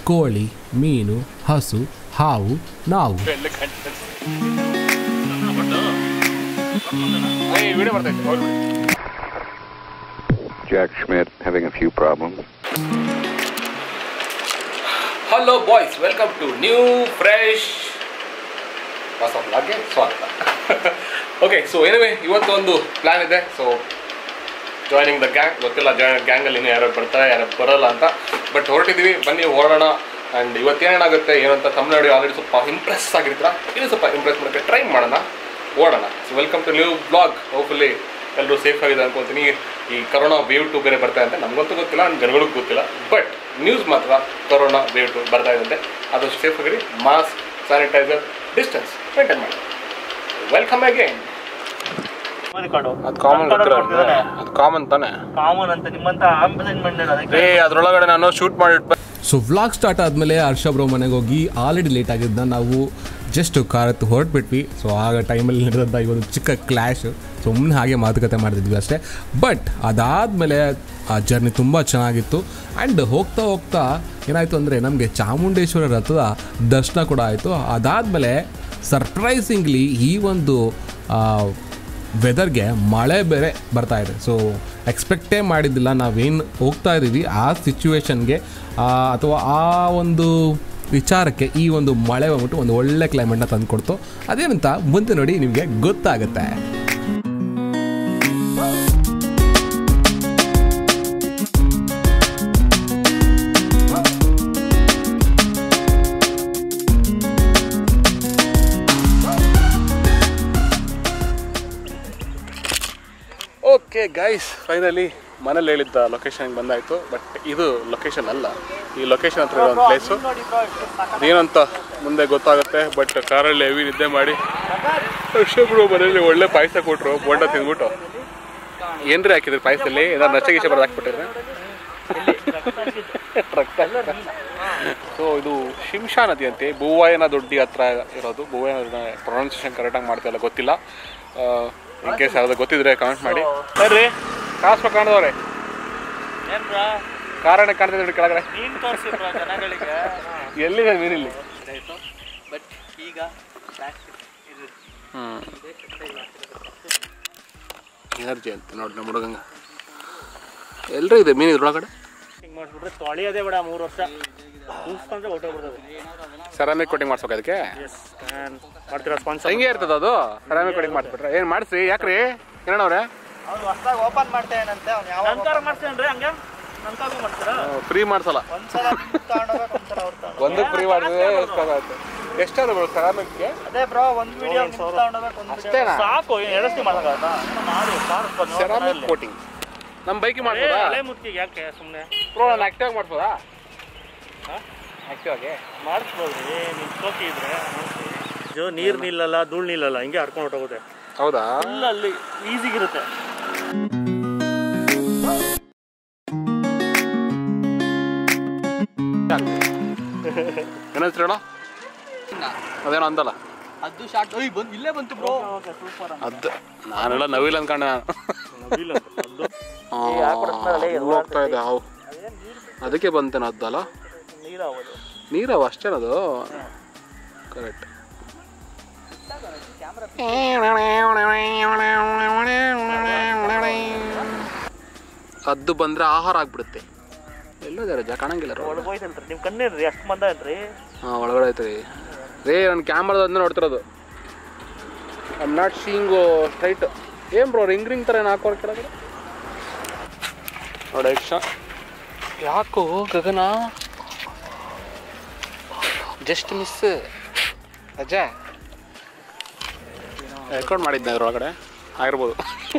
ಕೋಳಿ ಮೀನು ಹಸು ಹಾವು ನಾವು ವಿಡಿಯೋ ಬರ್ತೈತೆ Jack Schmidt having a few problems. Hello boys welcome to new fresh ಹೊಸ ಬ್ಲಾಗ್ಗೆ ಸ್ವಾಗತ ಓಕೆ ಸೊ ಏನಿವೆ ಇವತ್ತು ಒಂದು ಪ್ಲ್ಯಾನ್ ಇದೆ ಸೊ ಜಾಯ್ನಿಂಗ್ ದ ಗ್ಯಾಂಗ್ ಗೊತ್ತಿಲ್ಲ ಜಾಯ್ನ್ ಗ್ಯಾಂಗಲ್ಲಿ ಇನ್ನೂ ಯಾರು ಬರ್ತಾರೆ ಯಾರು ಬರಲ್ಲ ಅಂತ ಬಟ್ ಹೊರಟಿದ್ದೀವಿ ಬನ್ನಿ ಹೊರಡೋಣ ಆ್ಯಂಡ್ ಇವತ್ತೇನೇನಾಗುತ್ತೆ ಏನು ಅಂತ ತಮಿಳ್ನಾಡು ಆಲ್ರೆಡಿ ಸ್ವಲ್ಪ ಇಂಪ್ರೆಸ್ ಆಗಿರ್ತೀರ ಇನ್ನು ಸ್ವಲ್ಪ ಇಂಪ್ರೆಸ್ ಮಾಡೋಕ್ಕೆ ಟ್ರೈ ಮಾಡೋಣ ಓಡೋಣ so welcome to new vlog hopefully ಎಲ್ಲರೂ ಸೇಫ್ ಆಗಿದೆ ಅನ್ಕೊತೀನಿ ಈ ಕರೋನಾ ವೇವ್ ಟು ಬೇರೆ ಬರ್ತಾ ಇದೆ ನಮಗಂತೂ ಗೊತ್ತಿಲ್ಲ ನನ್ನ ಜನಗಳಿಗೂ ಗೊತ್ತಿಲ್ಲ ಬಟ್ ನ್ಯೂಸ್ ಮಾತ್ರ ಕರೋನಾ ವೇವ್ ಟು ಬರ್ತಾ ಇದೆ ಅಂತೆ ಆದಷ್ಟು ಸೇಫ್ ಆಗಿರಿ ಮಾಸ್ಕ್ ಸ್ಯಾನಿಟೈಸರ್ ಡಿಸ್ಟೆನ್ಸ್ ಮೇಂಟೈನ್ ಮಾಡಿ ವೆಲ್ಕಮ್ ಅಗೇನ್ ಓದಿಕೊಂಡು ಅದು ಕಾಮನ್ ಅದು ಕಾಮನ್ ತಾನೆ ಕಾಮನ್ ಅಂತ ನಿಮ್ಮಂತ ಆಂಬುಲೆನ್ಸ್ ಮಂಡಲ ಅದಕ್ಕೆ ಏ ಅದ್ರೊಳಗಡೆ ನಾನು ಶೂಟ್ ಮಾಡಿಟ್ಟು ಸೊ ವ್ಲಾಗ್ ಸ್ಟಾರ್ಟ್ ಆದಮೇಲೆ ಹರ್ಷ ಬ್ರೋ ಮನೆಗೆ ಹೋಗಿ ಆಲ್ರೆಡಿ ಲೇಟ್ ಆಗಿದ್ದ ನಾವು ಜಸ್ಟ್ ಕಾರ್ ಹತ್ತು ಹೊರಟ್ಬಿಟ್ವಿ ಸೊ ಆಗ ಟೈಮಲ್ಲಿ ನಡೆದಂಥ ಈ ಒಂದು ಚಿಕ್ಕ ಕ್ಲ್ಯಾಶ್ ಸುಮ್ಮನೆ ಹಾಗೆ ಮಾತುಕತೆ ಮಾಡ್ತಿದ್ವಿ ಅಷ್ಟೇ ಬಟ್ ಅದಾದಮೇಲೆ ಆ ಜರ್ನಿ ತುಂಬ ಚೆನ್ನಾಗಿತ್ತು ಆ್ಯಂಡ್ ಹೋಗ್ತಾ ಹೋಗ್ತಾ ಏನಾಯಿತು ಅಂದರೆ ನಮಗೆ ಚಾಮುಂಡೇಶ್ವರಿ ರಥದ ದರ್ಶನ ಕೂಡ ಆಯಿತು ಅದಾದಮೇಲೆ ಸರ್ಪ್ರೈಸಿಂಗ್ಲಿ ಈ ಒಂದು ಆ, ವೆದರ್ಗೆ ಮಳೆ ಬೇರೆ ಬರ್ತಾ ಇದೆ ಸೊ ಎಕ್ಸ್ಪೆಕ್ಟೇ ಮಾಡಿದ್ದಿಲ್ಲ ನಾವೇನು ಹೋಗ್ತಾ ಇದ್ದೀವಿ ಆ ಸಿಚುವೇಶನ್ಗೆ ಅಥವಾ ಆ ಒಂದು ವಿಚಾರಕ್ಕೆ ಈ ಒಂದು ಮಳೆ ಬಂದ್ಬಿಟ್ಟು ಒಂದು ಒಳ್ಳೆ ಕ್ಲೈಮೇಟ್ನ ತಂದುಕೊಡ್ತು ಅದೇನಂತ ಮುಂದೆ ನೋಡಿ ನಿಮಗೆ ಗೊತ್ತಾಗುತ್ತೆ ಓಕೆ ಗೈಸ್ ಫೈನಲಿ ಮನೇಲಿ ಹೇಳಿದ್ದ ಲೊಕೇಶನ್ಗೆ ಬಂದಾಯಿತು ಬಟ್ ಇದು ಲೊಕೇಶನ್ ಅಲ್ಲ ಈ ಲೊಕೇಶನ್ ಹತ್ರ ಇರೋ ಒಂದು ಪ್ಲೇಸು ಏನಂತ ಮುಂದೆ ಗೊತ್ತಾಗುತ್ತೆ ಬಟ್ ಕಾರಲ್ಲಿ ಹೆವಿ ನಿದ್ದೆ ಮಾಡಿ ಅಷ್ಟೊಬ್ರು ಮನೇಲಿ ಒಳ್ಳೆ ಪಾಯಸ ಕೊಟ್ಟರು ಬೋಂಡ ತಿಂದ್ಬಿಟ್ಟು ಏನ್ರಿ ಹಾಕಿದ್ರಿ ಪಾಯಸದಲ್ಲಿ ಏನಾದ್ರು ನಚ ಗಿಚ ಬರೋದು ಹಾಕ್ಬಿಟ್ಟಿದ್ರೆ ಸೊ ಇದು ಶಿಂಷಾ ನದಿ ಅಂತೆ ಭೂವಾಯನ ದೊಡ್ಡಿ ಹತ್ರ ಇರೋದು ಭೂವಾಯನ ಪ್ರೊನೌನ್ಸಿಯೇಷನ್ ಕರೆಕ್ಟಾಗಿ ಮಾಡ್ತಿಲ್ಲ ಗೊತ್ತಿಲ್ಲ ಇನ್ ಕೇಸ್ ಯಾವ್ದು ಗೊತ್ತಿದ್ರೆ ಕಮೆಂಟ್ ಮಾಡಿ ಬರ್ರಿ ಕಾಸು ಕಾಣಿದವ್ರೆ ಏನ್ರ ಕಾರಣ ಕಾಣ್ತಿದ್ರೆ ಕೆಳಗಡೆ ನೀನ್ ತೋರಿಸಿದ್ರ ಜನಗಳಿಗೆ ಎಲ್ಲಿದೆ ಮೀನಿಲ್ಲಿ ಬಟ್ ಈಗ ಎನರ್ಜಿ ಅಂತ ನೋಡಿ ನಮ್ಮ ಹುಡುಗಂಗ ಎಲ್ಲರೂ ಇದೆ ಮೀನು ಇದ್ರೊಳಗಡೆ ಹಿಂಗ್ ಮಾಡ್ಬಿಟ್ರೆ ತೊಳೆಯೋದೇ ಬೇಡ ಮೂರು ವರ್ಷ ಕೂಸ್ಕೊಂಡ್ರೆ ಹೊಟ್ಟೋಗ್ಬಿಡ್ತದೆ ಸೆರಾಮಿಕ್ ಕೋಟಿಂಗ್ ಮಾಡ್ಸೋಕೆ ಅದಕ್ಕೆ ಎಸ್ ಮಾಡ್ತೀರಾ ಸ್ಪಾನ್ಸರ್ ಹೆಂಗೆ ಇರ್ತದ ಅದು ಸೆರಾಮಿಕ್ ಕೋಟಿಂಗ್ ಮಾಡಿಸ್ಬಿಟ್ರೆ ಏನು ಮಾಡಿಸಿ ಯಾಕ್ರಿ ಏನವ್ರೆ ಅವ್ನು ಹೊಸದಾಗಿ ಓಪನ್ ಮಾಡ್ತೇನಂತೆ ಅವ್ನು ಯಾವ ನನ್ಕಾರ ಮಾಡ್ತೇನ್ರಿ ಹಂಗೆ ನನ್ಕಾಗೂ ಮಾಡ್ತೀರಾ ಫ್ರೀ ಮಾಡ್ಸಲ್ಲ ಒಂದ್ಸಲ ನಿಮ್ಗ್ ತಗೊಂಡೋಗ್ಬೇಕು ಒಂದ್ಸಲ ಅವ್ರು ತಗೊಂಡು ಒಂದಕ್ಕೆ ಫ್ರೀ ಮಾಡಿದ್ರೆ ಎಷ್ಟಾಗುತ್ತೆ ಎಷ್ಟಾದ್ರು ಬರೋ ಸೆರಾಮಿಕ್ಗೆ ಅದೇ ಬ್ರೋ ಒಂದ್ ವಿಡಿಯೋ ನಿಮ್ಗ್ ತಗೊಂಡೋಗ್ಬೇಕು ಒಂದ್ ವಿಡಿಯೋ ಅಷ್ಟೇನಾ ಸಾಕು ಏನು ಎಡಸ್ತಿ ಮಾಡಕ್ಕಾಗತ್ತಾ ಏನೋ ಮಾಡಿ ಸೆರಾಮಿಕ್ ಕೋಟಿಂಗ್ ನಮ್ಮ ಬೈಕಿಗೆ ಮಾಡ್ಬೋದಾ ಹಳೆ ಮುತ್ತಿಗೆ ಯಾಕೆ ಸುಮ್ಮನೆ ಪ್ರೋ ನಾನು ಆಕ್ಟಿವ್ ಮಾಡ್ಬೋದಾ ಆಕ್ಟಿವ್ ಆಗಿ ಮಾಡಿಸ್ಬೋದ್ರಿ ನಿಮ್ ಸೋಕಿ ಇದ್ರೆ ಜೋ ನೀರ್ ನಿಲ್ಲಲ್ಲ ಧೂಳ್ ನಿಲ್ಲಲ್ಲ ಹಿಂಗೆ ಹರ್ಕೊಂಡು ಹೊಟ್ಟೋಗುತ್ತೆ ಹೌದಾ ಫುಲ್ ಅಲ್ಲಿ ಈಸಿಗಿರುತ್ತೆ ಏನಂತ ಹೇಳೋ ಅದೇನೋ ಅಂದಲ್ಲ ಅದು ಶಾರ್ಟ್ ಓಯ್ ಬಂದ್ ಇಲ್ಲೇ ಬಂತು ಬ್ರೋ ಅದ್ ನಾನೆಲ್ಲ ನವಿಲ್ ಅನ್ಕೊಂಡೆ ನಾನು ಆ, ಅಲ್ಲೂ ಹೋಗ್ತಾ ಇದೆ ಹಾವು ಅದಕ್ಕೆ ಬಂತೇನೆ ಅದ್ದಲ್ಲ ನೀರಾಗೋದು ನೀರವ ಅಷ್ಟೇನದು ಕರೆಕ್ಟ್ ಅದ್ದು ಬಂದ್ರೆ ಆಹಾರ ಆಗ್ಬಿಡುತ್ತೆ ಎಲ್ಲೋದೆ ರಜಾ ಕಾಣಂಗಿಲ್ಲ ಒಳಗೆ ಹೋಯ್ತಲ್ರಿ ನಿಮ್ ಕಣ್ಣೇನ್ರಿ ಅಷ್ಟು ಮಂದ ಏನ್ರಿ ಹಾಂ ಒಳಗಡೆ ಐತ್ರಿ ರೇ ನನ್ನ ಕ್ಯಾಮ್ರಾದ ಅದನ್ನ ನೋಡ್ತಿರೋದು I am not seeing straight ಏನು ಬ್ರೋ ರಿಂಗ್ ರಿಂಗ್ ಥರ ಏನು ಹಾಕೋರ್ ಕೆಳಗಡೆ ನೋಡಿ ಯಕ್ಷ ಯಾಕೋ ಗಗನ ಜಸ್ಟ್ ಮಿಸ್ ಅಜ್ಜ ರೆಕಾರ್ಡ್ ಮಾಡಿದ್ದೆ ಅದ್ರೊಳಗಡೆ ಆಗಿರ್ಬೋದು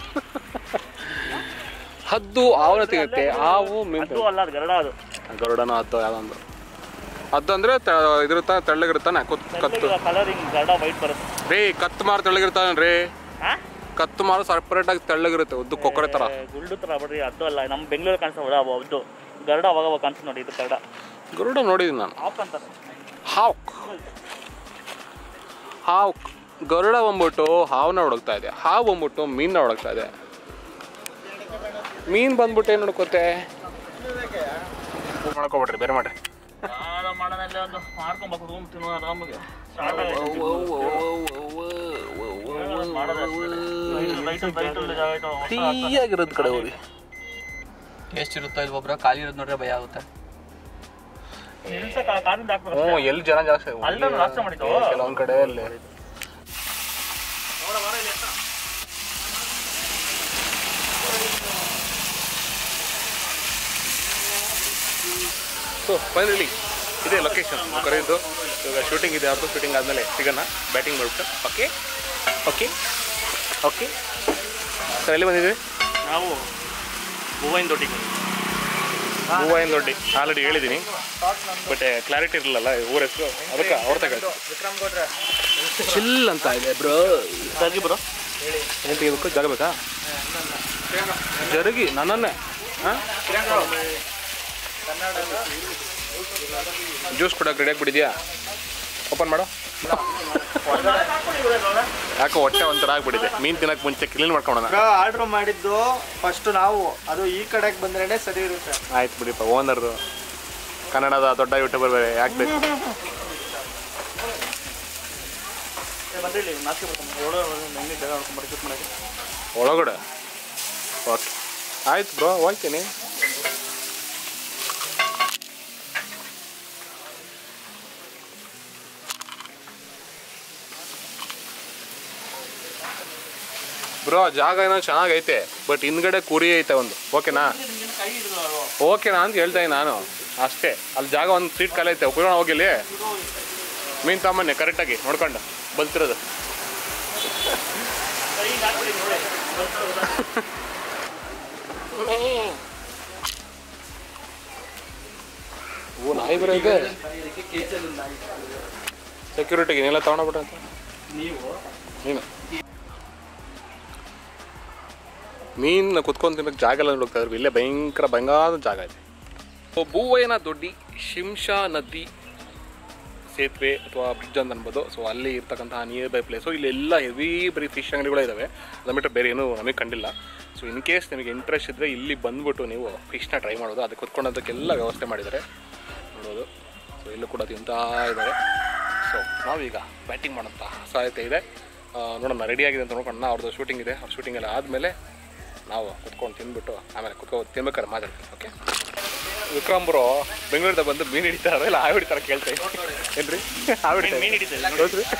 ಹದ್ದು ಹಾವನ್ನ ತೆಗುತ್ತೆ ಹಾವು ಅದು ಮಿಂಟು ಅಲ್ಲ ಅದು ಗರಡ ಅದು ಗರುಡನ ಹದ್ದು ಯಾವ್ದೊಂದು ಹದ್ದು ಅಂದ್ರೆ ತ- ಇದಿರುತ್ತ ತೆಳ್ಳಗಿರುತ್ತಾನೆ ಕತ್ ಕತ್ತು ಕಲರಿಂಗ್ ಗರಡ ವೈಟ್ ಬರುತ್ತೆ ರೇ ಕತ್ತು ಮಾರು ತೆಳ್ಳಗಿರ್ತಾನೆ ರೀ ಹಾ ಕತ್ತು ಮಾರು ಸಪ್ರೇಟ್ ಆಗಿ ತೆಳ್ಳಗಿರುತ್ತೆ ಉದ್ದು ಕೊಕ್ಕರೆ ತರ ಗುಲ್ಡು ತರ ಬಿಡ್ರಿ ಅದು ಅಲ್ಲ ನಮ್ಮ ಬೆಂಗಳೂರು ಕಾಣಿಸ್ತಾ ಅವು ಅದು ಗರಡ ಅವಾಗ ಅವಾಗ ಕಾಣಿಸ್ತು ನೋಡಿ ಇದು ಗರಡ ಗರುಡ ನೋಡಿದ್ದೀನಿ ನಾನು ಆಫ್ ಅಂತಾರೆ ಹಾವ್ಕ್ ಹಾವ್ ಗರುಡ ಬಂದ್ಬಿಟ್ಟು ಹಾವನ್ನ ಹುಡುಕ್ತಾ ಇದೆ ಹಾವು ಬಂದ್ಬಿಟ್ಟು ಮೀನ್ನ ಹುಡುಕ್ತಾ ಇದೆ ಮೀನ್ ಬಂದ್ಬಿಟ್ಟು ಏನು ಹುಡುಕುತ್ತೆ ಮಾಡ್ಕೊಬಿಟ್ರಿ ಬೇರೆ ಮಾಡ್ರಿ ಮಾಡೋಣ ಇಲ್ಲ ಒಂದು ಮಾಡ್ಕೊಂಬೇಕು ರೂಮ್ ತಿನ್ನೋ ಆರಾಮಿಗೆ ಸ್ಟಾರ್ಟ್ ಫ್ರೀಯಾಗಿರೋದು ಕಡೆ ಹೋಗಿ ಎಷ್ಟಿರುತ್ತೋ ಇಲ್ವ ಬ್ರೋ ಖಾಲಿ ಇರೋದು ನೋಡ್ರೆ ಭಯ ಆಗುತ್ತೆ ಕಾರಿಂದ ಹಾಕ್ಬೇಕು ಹ್ಞೂ ಎಲ್ಲಿ ಜನ ಜಾಸ್ತಿ ಅಲ್ಲೇ ನಾಷ್ಟ ಮಾಡಿದ್ದು. ಕೆಲವೊಂದ್ ಕಡೆ ಅಲ್ಲಿ ಸೊ ಫೈನಲಿ ಇದೆ ಲೊಕೇಶನ್ ಕರೆಯಿದ್ದು ಇವಾಗ ಶೂಟಿಂಗ್ ಇದೆ ಅವ್ರದ್ದು ಶೂಟಿಂಗ್ ಆದಮೇಲೆ ಸಿಗೋಣ ಬ್ಯಾಟಿಂಗ್ ಮಾಡ್ಬಿಟ್ಟು ಓಕೆ ಓಕೆ ಓಕೆ ಸರ್ ಎಲ್ಲಿ ಬಂದಿದ್ದೀವಿ ನಾವು ಹೂವಿನ ದೊಡ್ಡಿಗೆ ಹೂವಿನ ದೊಡ್ಡಿ ಆಲ್ರೆಡಿ ಹೇಳಿದ್ದೀನಿ ಬಟ್ ಕ್ಲಾರಿಟಿ ಇರಲಿಲ್ಲ ಊರ ಹೆಸರು ಅದಕ್ಕೆ ಅವ್ರ ತಗೊಳ್ಳಿ ವಿಕ್ರಮ್ ಗೌಡ್ರೆ ಚಿಲ್ ಅಂತ ಇದೆ ಬ್ರೋ ಸರಿ ಬ್ರೋ ಏನು ತೆಗಿಬೇಕು ಜಾಗ ಬೇಕಾ ಜರುಗಿ ನನ್ನನ್ನೇ ಹಾಂ ಜ್ಯೂಸ್ ಕೊಡಕ್ಕೆ ರೆಡಿ ಆಗಿಬಿಟ್ಟಿದ್ಯಾ ಓಪನ್ ಮಾಡು ಯಾಕೋ ಹೊಟ್ಟೆ ಒಂಥರ ಆಗ್ಬಿಟ್ಟಿದೆ ಮೀನು ತಿನ್ನಕ್ಕೆ ಮುಂಚೆ ಕ್ಲೀನ್ ಮಾಡ್ಕೊಳೋಣ ಆರ್ಡರ್ ಮಾಡಿದ್ದು ಫಸ್ಟ್ ನಾವು ಅದು ಈ ಕಡೆಗೆ ಬಂದ್ರೇನೆ ಸರಿ ಇರುತ್ತೆ ಆಯ್ತು ಬಿಡಿಪ್ಪ ಓನರು ಕನ್ನಡದ ದೊಡ್ಡ ಯೂಟ್ಯೂಬರ್ ಬೇರೆ ಯಾಕೆ ಬೇಕು ಬಂದಿಲ್ಲ ನಾಚಿಕೆ ಬರ್ತಾನೆ ಏಳು ಹೆಂಗೆ ಜಾಗ ನೋಡ್ಕೊಂಬರ್ರಿ ಶೂಟ್ ಮಾಡೋಕ್ಕೆ ಒಳಗಡೆ ಓಕೆ ಆಯ್ತು ಬ್ರೋ ಹೋಗ್ತೀನಿ ಬ್ರೋ ಜಾಗ ಏನೋ ಚೆನ್ನಾಗೈತೆ ಬಟ್ ಹಿಂದ್ಗಡೆ ಕುರಿ ಐತೆ ಒಂದು ಓಕೆನಾ ಓಕೆನಾ ಅಂತ ಹೇಳ್ತಾ ಇದ್ದೀನಿ ನಾನು ಅಷ್ಟೇ ಅಲ್ಲಿ ಜಾಗ ಒಂದು ಸೀಟ್ ಖಾಲಿ ಐತೆ ಕುರೋಣ ಹೋಗಿಲ್ಲಿ ಮೀನು ತಗೊಂಬನ್ನಿ ಕರೆಕ್ಟಾಗಿ ನೋಡ್ಕೊಂಡು ಬಲ್ತಿರೋದು ಓ ನಾಯಿ ಬರೋ ಇದೆ ಸೆಕ್ಯೂರಿಟಿಗೆ ನೀನೆಲ್ಲ ತಗೊಂಡೋಗ್ಬಿಟ್ರೆ ಅಂತ ನೀನು ಮೀನು ಕುತ್ಕೊಂಡು ತಿನ್ನಕ್ಕೆ ಜಾಗ ಎಲ್ಲ ಹೋಗ್ತಾ ಇದ್ರು ಇಲ್ಲೇ ಭಯಂಕರ ಬಂಗಾದ ಜಾಗ ಇದೆ ಸೊ ಭೂವಯ್ಯನ ದೊಡ್ಡಿ ಶಿಂಷಾ ನದಿ ಸೇತುವೆ ಅಥವಾ ಬ್ರಿಡ್ಜ್ ಅಂತ ಅನ್ಬೋದು ಸೊ ಅಲ್ಲಿ ಇರ್ತಕ್ಕಂತಹ ನಿಯರ್ ಬೈ ಪ್ಲೇಸು ಇಲ್ಲೆಲ್ಲ ಹೆವಿ ಬರೀ ಫಿಶ್ ಅಂಗಡಿಗಳು ಇದ್ದಾವೆ ಅದು ಬಿಟ್ಟರೆ ಬೇರೆ ಏನೂ ನಮಗೆ ಕಂಡಿಲ್ಲ ಸೊ ಇನ್ ಕೇಸ್ ನಿಮಗೆ ಇಂಟ್ರೆಸ್ಟ್ ಇದ್ದರೆ ಇಲ್ಲಿ ಬಂದ್ಬಿಟ್ಟು ನೀವು ಫಿಶ್ನ ಟ್ರೈ ಮಾಡೋದು ಅದಕ್ಕೆ ಕುತ್ಕೊಳ್ಳೋದಕ್ಕೆಲ್ಲ ವ್ಯವಸ್ಥೆ ಮಾಡಿದ್ದಾರೆ ನೋಡೋದು ಸೊ ಇಲ್ಲೂ ಕೂಡ ತಿಂತಾ ಇದ್ದಾರೆ ಸೊ ನಾವೀಗ ಬ್ಯಾಟಿಂಗ್ ಮಾಡೋಂಥ ಸಾಧ್ಯತೆ ಇದೆ ಆ, ನೋಡೋಣ ರೆಡಿ ಆಗಿದೆ ಅಂತ ನೋಡ್ಕೊಂಡು ಅವ್ರದ್ದು ಶೂಟಿಂಗ್ ಇದೆ ಅವ್ರ ಶೂಟಿಂಗ್ ಎಲ್ಲ ಆದಮೇಲೆ ನಾವು ಕುತ್ಕೊಂಡು ತಿಂದ್ಬಿಟ್ಟು ಆಮೇಲೆ ಕುತ್ಕೊ ತಿನ್ಬೇಕಾದ್ರೆ ಮಾತಾಡ್ತೀವಿ ಓಕೆ ವಿಕ್ರಮ್ ಬ್ರೋ ಬೆಂಗಳೂರಿಂದ ಬಂದು ಮೀನು ಹಿಡಿತಾರ ಇಲ್ಲ ಹಾವು ಹಿಡಿತಾರ ಕೇಳ್ತಾ ಇದ್ದೀನಿ ಏನ್ರಿ ಹಾವು ಹಿಡಿತಾರೆ ಮೀನ್ ಹಿಡಿತಾರೆ ನೋಡಿ. ಹೌದ್ರಿ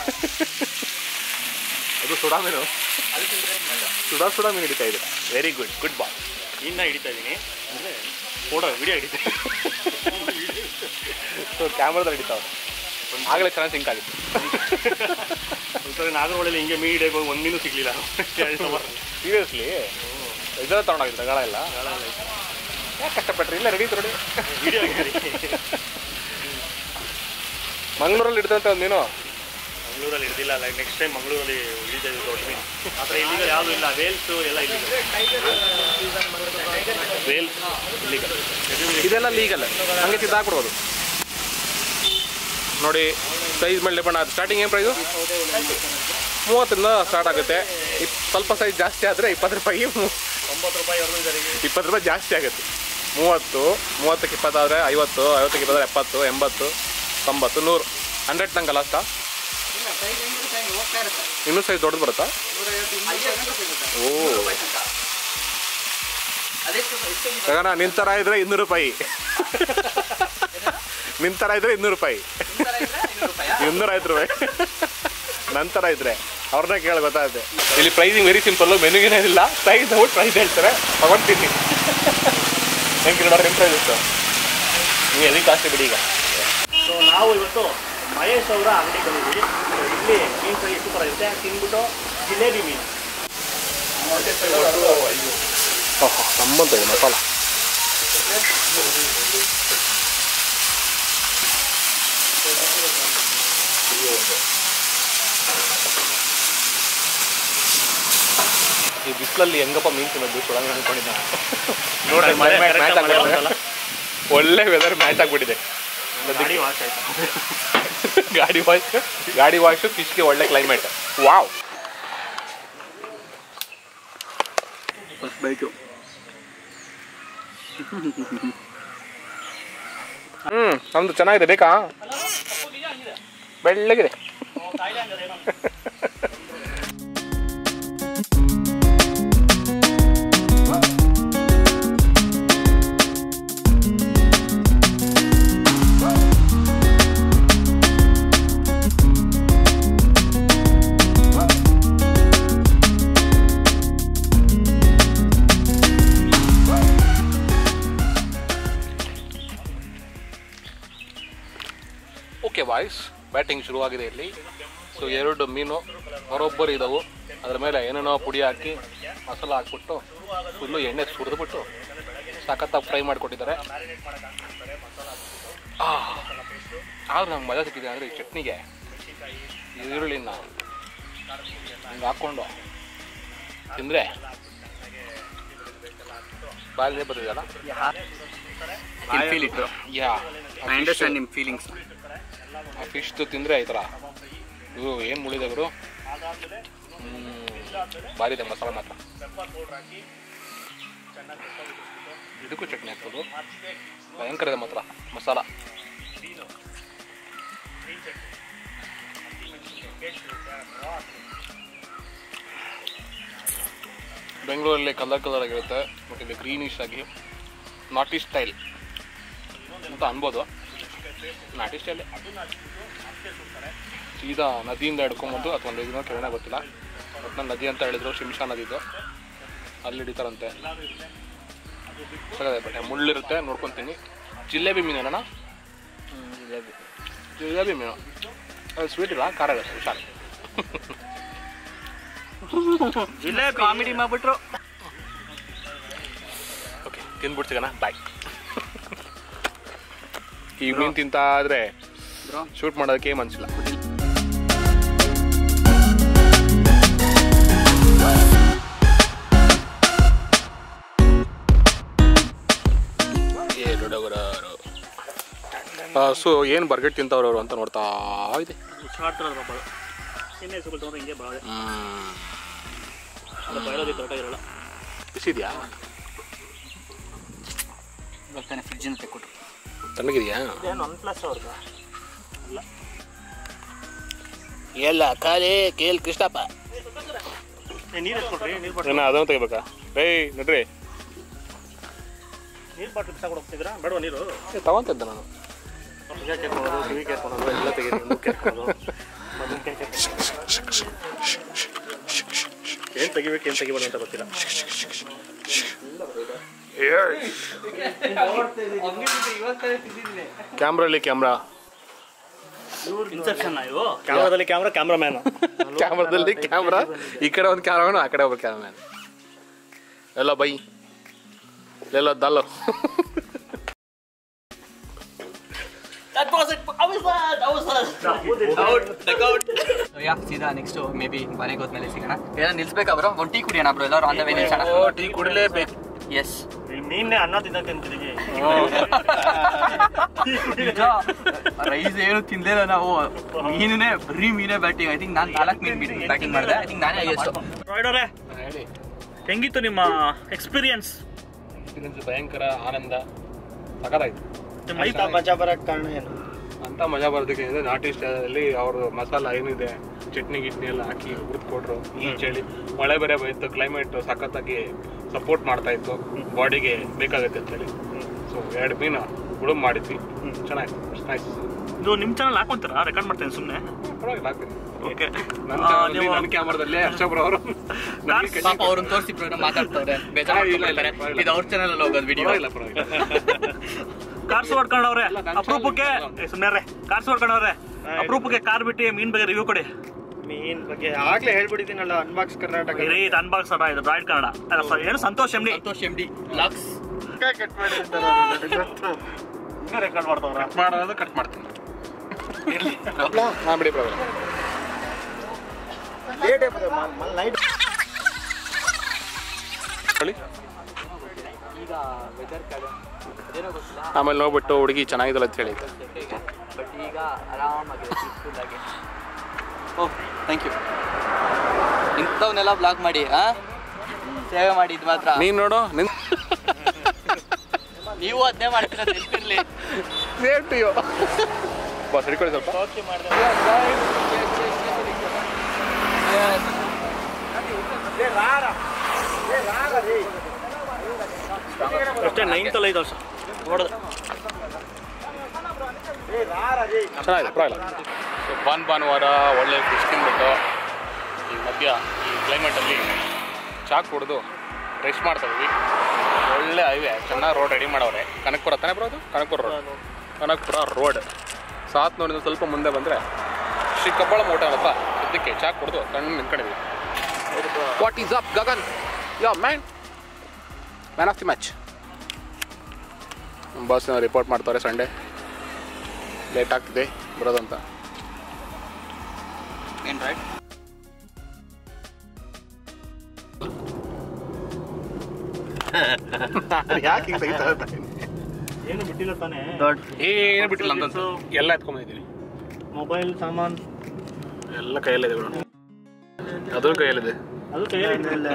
ಅದು ಸುಡಾ ಮೀನು ಸುಡಾ ಸುಡಾ ಮೀನು ಹಿಡಿತಾ ಇದೆ ವೆರಿ ಗುಡ್ ಗುಡ್ ಬಾಯ್ ಇನ್ನ ಹಿಡಿತಾ ಇದ್ದೀನಿ ಅಂದರೆ ಫೋಟೋ ವಿಡಿಯೋ ಹಿಡಿತೀನಿ ಸೊ ಕ್ಯಾಮ್ರಾದಲ್ಲಿ ಹಿಡಿತಾವೆ ಆಗಲೇ ಚೆನ್ನಾಗಿ ಸಿಂಕ್ ಆಗಿತ್ತು ಒಂದ್ಸರಿ ನಾಗರಹೊಳೆಯಲ್ಲಿ ಹಿಂಗೆ ಮೀನ್ ಹಿಡಿಯೋಕೆ ಹೋಗಿ ಒಂದು ಮೀನು ಸಿಗ್ಲಿಲ್ಲ ಸೀರಿಯಸ್ಲಿ ಇದೆಲ್ಲ ತೊಗೊಂಡೋಗಿದ್ರೆ ಗಳ ಎಲ್ಲ ಯಾಕೆ ಕಷ್ಟಪಟ್ರಿ ಇಲ್ಲ ರೆಡಿ ರೆಡಿ ವಿಡಿಯೋ ಮಂಗಳೂರಲ್ಲಿ ಹಿಡಿದಂತ ಒಂದು ಮೀನು ಮಂಗಳೂರಲ್ಲಿ ಹಿಡಿದಿಲ್ಲ ಲೈಕ್ ನೆಕ್ಸ್ಟ್ ಟೈಮ್ ಮಂಗಳೂರಲ್ಲಿ ಹಿಡಿತಾ ಇದ್ದು ದೊಡ್ಡ ಮೀನು ಆ ಥರ ಇಲ್ಲಿಗ ಯಾವುದು ಇಲ್ಲ ವೇಲ್ಸು ಎಲ್ಲ ಇಲ್ಲಿ ವೇಲ್ ಇದೆಲ್ಲ ಲೀಗಲ್ ಹಂಗೆ ತಿದ್ದಾಕ್ಬಿಡ್ಬೋದು ನೋಡಿ ಸೈಜ್ ಮೇಲೆ ಡಿಪೆಂಡ್ ಆಗುತ್ತೆ ಸ್ಟಾರ್ಟಿಂಗ್ ಏನು ಪ್ರೈಸು ಮೂವತ್ತರಿಂದ ಸ್ಟಾರ್ಟ್ ಆಗುತ್ತೆ ಇಪ್ ಸ್ವಲ್ಪ ಸೈಜ್ ಜಾಸ್ತಿ ಆದರೆ ಇಪ್ಪತ್ತು ರೂಪಾಯಿ ಮೂ- ಒಂಬತ್ತು ರೂಪಾಯಿ ಅವ್ರದ್ದು ಇದ್ದಾರೆ ಇಪ್ಪತ್ತು ರೂಪಾಯಿ ಜಾಸ್ತಿ ಆಗುತ್ತೆ ಮೂವತ್ತು ಮೂವತ್ತಕ್ಕೆ ಇಪ್ಪತ್ತಾದರೆ ಐವತ್ತು ಐವತ್ತಕ್ಕೆ ಇಪ್ಪತ್ತಾದ್ರೆ ಎಪ್ಪತ್ತು ಎಂಬತ್ತು ತೊಂಬತ್ತು ನೂರು ಹಂಡ್ರೆಡ್ ತನಕ ಲಾಸ್ಟಾ ಇನ್ನೂ ಸೈಜ್ ದೊಡ್ಡದು ಬರುತ್ತಾ ಓ ಗಗನ ನಿನ್ ಥರ ಇದ್ರೆ ಇನ್ನೂರು ರೂಪಾಯಿ ನಿನ್ ಥರ ಇದ್ರೆ ಇನ್ನೂರು ರೂಪಾಯಿ ಇನ್ನೂರ ಐವತ್ತು ರೂಪಾಯಿ ನಂತರ ಇದ್ರೆ ಅವ್ರನ್ನ ಕೇಳಿ ಗೊತ್ತಾಗುತ್ತೆ ಇಲ್ಲಿ ಪ್ರೈಸಿಂಗ್ ವೆರಿ ಸಿಂಪಲ್ ಮೆನುಗೇನೇನಿಲ್ಲ ಪ್ರೈಸ್ ಔಟ್ ಪ್ರೈಸ್ ಹೇಳ್ತಾರೆ ತಗೊಂಡ್ತೀನಿ ಹೆಂಗೆ ನೋಡ್ರಿ ನಿಮ್ಮ ಪ್ರೈಸ್ ಇತ್ತು ನೀವು ಎದಕ್ಕೆ ಜಾಸ್ತಿ ಬಿಡಿ ಈಗ ಸೊ ನಾವು ಇವತ್ತು ಮಹೇಶ್ ಅವರ ಅಂಗಡಿ ಬಂದಿದ್ದೀವಿ So, ಇಲ್ಲಿ ಮೀನು ಫ್ರೈ ಸೂಪರ್ ಆಗಿರುತ್ತೆ ತಿಂದ್ಬಿಟ್ಟು ಜಿಲೇಬಿ ಮೀನು ಸಂಬಂಧ ಇದೆ ಮಸಾಲ ಈ ಬಿಸಿಲಲ್ಲಿ ಹೆಂಗಪ್ಪ ಮೀನು ತಿನ್ನೋದು ಸುಡಂಗ ಅನ್ಕೊಂಡಿದ್ದ ನೋಡಿ ಮಳೆ match correct ಆಗಿ ಮಳೆ ಆಗ್ಬಿಟ್ಟಿದೆ. ಬಂತಲ್ಲ? ಒಳ್ಳೆ ವೆದರ್ ಮ್ಯಾಚ್ ಆಗ್ಬಿಟ್ಟಿದೆ ಗಾಡಿ ವಾಶ್ ಆಯ್ತು ಗಾಡಿ ವಾಶ್ ಗಾಡಿ ವಾಶು ಫಿಶ್ಗೆ ಒಳ್ಳೆ ಕ್ಲೈಮೇಟ್ ವಾವ್ ಹ್ಞೂ ನಮ್ದು ಚೆನ್ನಾಗಿದೆ ಬೇಕಾ ಬೆಳ್ಳಗಿದೆ ಓಕೆ ಬಾಯ್ಸ್ ಬ್ಯಾಟಿಂಗ್ ಶುರುವಾಗಿದೆ ಇಲ್ಲಿ ಸೊ ಎರಡು ಮೀನು ಬರೋಬ್ಬರಿ ಇದಾವು ಅದ್ರ ಮೇಲೆ ಏನೇನೋ ಪುಡಿ ಹಾಕಿ ಮಸಾಲ ಹಾಕ್ಬಿಟ್ಟು ಫುಲ್ಲು ಎಣ್ಣೆ ಸುರಿದ್ಬಿಟ್ಟು ಸಖತ್ತಾಗಿ ಫ್ರೈ ಮಾಡಿಕೊಟ್ಟಿದ್ದಾರೆ ಆದ್ರೆ ನಂಗೆ ಮಜಾ ಸಿಕ್ಕಿದೆ ಅಂದರೆ ಈ ಚಟ್ನಿಗೆ ಈರುಳ್ಳಿನ ಹಿಂಗೆ ಹಾಕ್ಕೊಂಡು ತಿಂದರೆ ಬಾಯಿಲೆ ಬರ್ತಿದೆಯಲ್ಲ feel it ya I understand ನಿಮ್ಮ ಫೀಲಿಂಗ್ಸ್ ಆ ಫಿಶ್ ತಿಂದರೆ ಈ ಥರ ಇವರು ಏನು ಮುಳಿದೆ ಗುರು ಭಾರಿ ಇದೆ ಮಸಾಲ ಮಾತ್ರ ಇದಕ್ಕೂ ಚಟ್ನಿ ಹಾಕ್ಬೋದು ಭಯಂಕರ ಇದೆ ಮಾತ್ರ ಮಸಾಲ ಬೆಂಗಳೂರಲ್ಲಿ ಕಲರ್ ಕಲರ್ ಆಗಿರುತ್ತೆ ಬಟ್ ಇಲ್ಲಿ ಗ್ರೀನಿಶ್ ಆಗಿ ನಾಟಿ ಸ್ಟೈಲ್ ಅಂತ ಅನ್ಬೋದು ನಾಟಿ ಸ್ಟೈಲ್ ಸೀದಾ ನದಿಯಿಂದ ಹಿಡ್ಕೊಂಬಂದು ಅಥವಾ ನದಿನೋ ಕೆಳಗೆ ಗೊತ್ತಿಲ್ಲ ಒಟ್ಟಿನಲ್ಲಿ ನದಿ ಅಂತ ಹೇಳಿದ್ರು ಶಿಂಷಾ ನದಿದು ಅಲ್ಲಿ ಹಿಡಿತಾರಂತೆ ಸರಿ ಬಟ್ಟೆ ಮುಳ್ಳಿರುತ್ತೆ ನೋಡ್ಕೊತೀನಿ ಜಿಲೇಬಿ ಮೀನೇನಣ್ಣ ಜಿಲೇಬಿ ಮೀನು ಅದು ಸ್ವೀಟ್ ಇಲ್ಲ ಖಾರ ಇರುತ್ತೆ ಹುಷಾರು ಜಿಲೇಬಿ ಕಾಮಿಡಿ ಮಾಡ್ಬಿಟ್ರು ಓಕೆ ತಿಂದ್ಬಿಡ್ತೀಗಣ್ಣ ಬಾಯ್ ಈ ಮೀನು ತಿಂತಾ ಇದ್ರೆ ಶೂಟ್ ಮಾಡೋದಕ್ಕೆ ಮನ್ಸಿಲ್ಲ ಏ ದೊಡ್ಡವರವರು ಸೊ ಏನು ಬರ್ಗೆಟ್ ತಿಂತವ್ರವರು ಅಂತ ನೋಡ್ತಾ ಇದೆ ಹುಚ್ಚಾಡ್ತಿರೋದು ಒಬ್ಬಳು ಎಣ್ಣೆ ಸುಗಲ್ ತೊಗೊಂಡು ಹಿಂಗೆ ಬಾಳೆ ಅದು ಬಯಲೋದಿ ಕರೆಕ್ಟ್ ಇರಲ್ಲ ಬಿಸಿದ್ಯಾ ಬರ್ತಾನೆ ಫ್ರಿಜ್ಜಿನ ತೆಕ್ಕೊಟ್ರು ತಣ್ಣಗಿದೆಯಾ ಇದೇನು ಒನ್ ಪ್ಲಸ್ ಅವ್ರದ್ದು ಎಲ್ಲ ಖಾಲಿ ಕೇಲ್ ಕೃಷ್ಣಪ್ಪ ನೀರು ಎತ್ಕೊಡ್ರಿ ನೀರು ಬಾಟ್ಲು ಏನ ಅದನ್ನು ತೆಗಿಬೇಕಾ ಏಯ್ ನಡ್ರಿ ನೀರು ಬಾಟ್ಲು ಬಿಸಾಕೊಂಡು ಹೋಗ್ತಿದ್ರಾ ಬೇಡವಾ ನೀರು ಏ, ತಗೊಂತಿದ್ದೆ ನಾನು ಈಗ ಕೇಳ್ಕೊಳೋದು ಕಿವಿ ಕೇಳ್ಕೊಳೋದು ಎಲ್ಲ ತೆಗೀರಿ ಮೂಗು ಕೇಳ್ಕೊಳೋದು ಮೊದಲು ಏನು ತೆಗಿಬೇಕು ಏನು ತೆಗಿಬಾರ್ದು ಅಂತ ಗೊತ್ತಿಲ್ಲ ಕ್ಯಾಮ್ರಲ್ಲಿ ಕ್ಯಾಮ್ರಾ ಇನ್ಸೆಪ್ಷನ್ ಇವು ಕ್ಯಾಮ್ರಾದಲ್ಲಿ ಕ್ಯಾಮ್ರಾ ಕ್ಯಾಮ್ರಾಮ್ಯಾನ್ ಕ್ಯಾಮ್ರಾದಲ್ಲಿ ಕ್ಯಾಮ್ರಾ ಈ ಕಡೆ ಒಂದು ಕ್ಯಾಮ್ರಾಮನ್ ಆ ಕಡೆ ಒಬ್ಬ ಕ್ಯಾಮ್ರಾಮನ್ ಎಲ್ಲ ಬೈ ಎಲ್ಲ ದಲ್ಲು ಯಾ ಸೀದಾ ನೆಕ್ಸ್ಟ್ ಮೇ ಬಿ ಮನೆಗೆ ಹೋದ್ಮೇಲೆ ಸಿಗೋಣ ಏನೋ ನಿಲ್ಸ್ಬೇಕಾ ಬ್ರೋ ಒಂದು ಟೀ ಕುಡಿಯೋಣ ಬ್ರೋ ಎಲ್ಲರೂ ಆನ್ ದ ವೇ ನಿಲ್ಸೋಣ ಟೀ ಕುಡಿಲೇಬೇಕು ಎಸ್ ನೀನೆ ಅನ್ನ ತಿನ್ನಕ್ಕೆ ಅಂತಿದ್ದೀವಿ ರೈಸ್ ಏನು ತಿಂದಿಲ್ಲ ನಾವು ಮೀನೇ ಬರೀ ಮೀನೇ ಬ್ಯಾಟಿಂಗ್ ಐ ಥಿಂಕ್ ನಾನು ನಾಲ್ಕು ಮೀನು ಬ್ಯಾಟಿಂಗ್ ಮಾಡಿದೆ ಐ ಥಿಂಕ್ ನಾನೇ ಎಷ್ಟು ರಾಯ್ಡವ್ರೆ ಹೇಳಿ ಹೆಂಗಿತ್ತು ನಿಮ್ಮ ಎಕ್ಸ್ಪೀರಿಯನ್ಸ್ ಎಕ್ಸ್ಪೀರಿಯನ್ಸ್ ಭಯಂಕರ ಆನಂದ ಸಖತ್ತಾಯ್ತು ಮೈತಾ ಮಜಾ ಬರಕ್ ಕಾರಣ ಏನು ಅಂತ ಮಜಾ ಬರೋದಕ್ಕೆ ಅಂದರೆ ನಾಟಿ ಸ್ಟೈಲಲ್ಲಿ ಅವ್ರದ್ದು ಮಸಾಲ ಏನಿದೆ ಚಟ್ನಿ ಗಿಟ್ನಿ ಎಲ್ಲ ಹಾಕಿ ಹುರಿದು ಕೊಟ್ರು ಈ ಚಳಿ ಮಳೆ ಬೇರೆ ಬಂತು ಕ್ಲೈಮೇಟ್ ಸಖತ್ತಾಗಿ ಸಪೋರ್ಟ್ ಮಾಡ್ತಾ ಇತ್ತು ಬಾಡಿಗೆ ಬೇಕಾಗುತ್ತೆ ಅಂತೇಳಿ ಸೊ ಎರಡು ಮೀನು ಉಳುಮ್ ಮಾಡಿದ್ವಿ ಚೆನ್ನಾಗಿತ್ತು ನೈಸ್ ಇದು ನಿಮ್ಮ ಚಾನಲ್ ಹಾಕೊಂತಾರಾ ರೆಕಾರ್ಡ್ ಮಾಡ್ತೇನೆ ಸುಮ್ಮನೆ ಪರವಾಗಿಲ್ಲ ಆಗ್ತೀನಿ ಓಕೆ ನನ್ನ ಚಾನಲಲ್ಲಿ ನನ್ನ ಕ್ಯಾಮ್ರಾದಲ್ಲಿ ಅಷ್ಟೊಬ್ರು ಅವರು ಪಾಪ ಅವ್ರನ್ನ ತೋರಿಸಿ ಪ್ರೋಗ್ರಾಮ್ ಮಾತಾಡ್ತಾರೆ ಬೇಜಾರು ಇಲ್ಲ, ಇಲ್ಲ, ಮಾಡ್ಕೊಳ್ತಾರೆ. ಪರವಾಗಿಲ್ಲ. ಇದು ಅವ್ರ ಚಾನಲ್ ಅಲ್ಲಿ ಹೋಗೋದು ವಿಡಿಯೋ ಪರವಾಗಿಲ್ಲ ಪರವಾಗಿಲ್ಲ ಕಾರ್ಸ್ ಹೊಡ್ಕೊಂಡವ್ರೆ ಅಲ್ಲ, ನನ್ ಅಪರೂಪಕ್ಕೆ channel ಸುಮ್ಮನೆ ಕಾರ್ಸ್ ಹೊಡ್ಕೊಂಡವ್ರೆ ಅಪರೂಪಕ್ಕೆ ಕಾರ್ ಬಿಟ್ಟು ಮೀನ್ ಬಗ್ಗೆ ರಿವ್ಯೂ ಕೊಡಿ ಮೀನ್ ಬಗ್ಗೆ ಆಗ್ಲೇ ಹೇಳ್ಬಿಟ್ಟಿದ್ದೀನಲ್ಲ ಅನ್ಬಾಕ್ಸ್ ಕರ್ನಾಟಕ ಇರೇ ಇದು ಅನ್ಬಾಕ್ಸ್ ಅಲ್ಲ ಇದು ರಾಯ್ಡ್ ಕನ್ನಡ ಅಲ್ಲ sorry, ಏನು Santosh MD Santosh M D lakhs cut ಮಾಡಿರ್ತಾರೆ ಗೊತ್ತು ರೆಕಾರ್ಡ್ ಮಾಡ್ತವ್ರ ಮಾಡೋದು ಕಟ್ ಮಾಡ್ತೀನಿ ಹಾಂ ಬಿಡಿ ಪರವಾಗಿಲ್ಲ ನೈಟ್ ಹೇಳಿ ಈಗ ವೆದರ್ ಅದೇನೋ ಗೊತ್ತಿಲ್ಲ ಆಮೇಲೆ ನೋಡ್ಬಿಟ್ಟು ಹುಡುಗಿ ಚೆನ್ನಾಗಿದ್ದಲ್ಲ ಅಂತ ಹೇಳಿ ಬಟ್ ಈಗ ಆರಾಮಾಗಿದೆ ಪೀಸ್ಫುಲ್ ಆಗಿ ಓಹ್ ಥ್ಯಾಂಕ್ ಯು ಇಂಥವನ್ನೆಲ್ಲ ಬ್ಲಾಗ್ ಮಾಡಿ ಆ ಸೇವೆ ಮಾಡಿ ಇದು ಮಾತ್ರ ನೀನು ನೋಡು ನಿನ್ ನೀವು ಅದನ್ನೇ ಮಾಡ್ತೀರ ನೆನಪಿರ್ಲಿ ಸೇಮ್ ಟು ಯು ಬಾಸ್ ಹಿಡ್ಕೊಳ್ಳಿ ಸ್ವಲ್ಪ ಓಕೆ ಮಾಡಿದೆ ಅಷ್ಟೇ ನೈನ್ತ್ ಅಲ್ಲ ಐದು ವರ್ಷ ನೋಡಿದೆ ಚೆನ್ನಾಗಿದೆ ಪರವಾಗಿಲ್ಲ ಸೊ ಭಾನ್ ಭಾನುವಾರ ಒಳ್ಳೆ ಫಿಶ್ ತಿಂದ್ಬಿಟ್ಟು ಈ ಮಧ್ಯ ಈ ಕ್ಲೈಮೇಟಲ್ಲಿ ಚಾ ಕುಡಿದು ರೆಸ್ಟ್ ಮಾಡ್ತಾ ಇದ್ವಿ ಒಳ್ಳೆ ಹೈವೇ ಚೆನ್ನಾಗಿ ರೋಡ್ ರೆಡಿ ಮಾಡವ್ರೆ ಕನಕಪುರ ತಾನೇ ಬರೋದು ಕನಕಪುರ ರೋಡ್ ಕನಕಪುರ ರೋಡ್ ಸಾತ್ ನೋಡಿದ ಸ್ವಲ್ಪ ಮುಂದೆ ಬಂದರೆ ಶ್ರೀ ಕಬ್ಬಾಳ ಮೋಟ ಅಲ್ಲಪ್ಪ ಇದಕ್ಕೆ ಚಾ ಕುಡಿದು ಕಣ್ಣು ನಿಂತ್ಕೊಂಡಿದ್ವಿ what is up Gagan ya man man of the match boss report ಮಾಡ್ತಾರೆ ಸಂಡೇ ಲೇಟ್ ಆಗ್ತಿದೆ ಬರೋದಂತ ಏನು ರೈಟ್ ಯಾಕೆ ಹಿಂಗೆ ತೆಗಿತಾ ಏನು ಬಿಟ್ಟಿಲ್ಲ ತಾನೇ ದೊಡ್ಡ ಏನು ಬಿಟ್ಟಿಲ್ಲ ಅಂತ ಎಲ್ಲ ಎತ್ಕೊಂಬಂದಿದ್ದೀನಿ ಮೊಬೈಲ್ ಸಾಮಾನ್ ಎಲ್ಲ ಕೈಯಲ್ಲಿದೆ ಬಿಡು ಅದು ಕೈಯಲ್ಲಿದೆ ಅದು ಕೈಯಲ್ಲಿ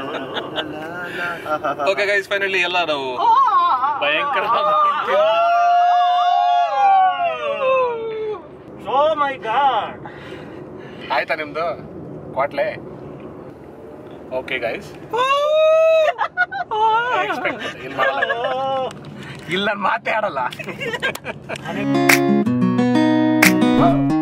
ಓಕೆ ಗೈಸ್ ಫೈನಲಿ ಎಲ್ಲ ನಾವು ಭಯಂಕರ ಓ ಮೈ ಗಾಡ್ ಆಯ್ತಾ ನಿಮ್ದು ಕ್ವಾಟ್ಲೆ ಓಕೆ ಗೈಸ್ ಇಲ್ಲ ಮಾಡಲ್ಲ ಇಲ್ಲ ಮಾತೇ ಆಡಲ್ಲ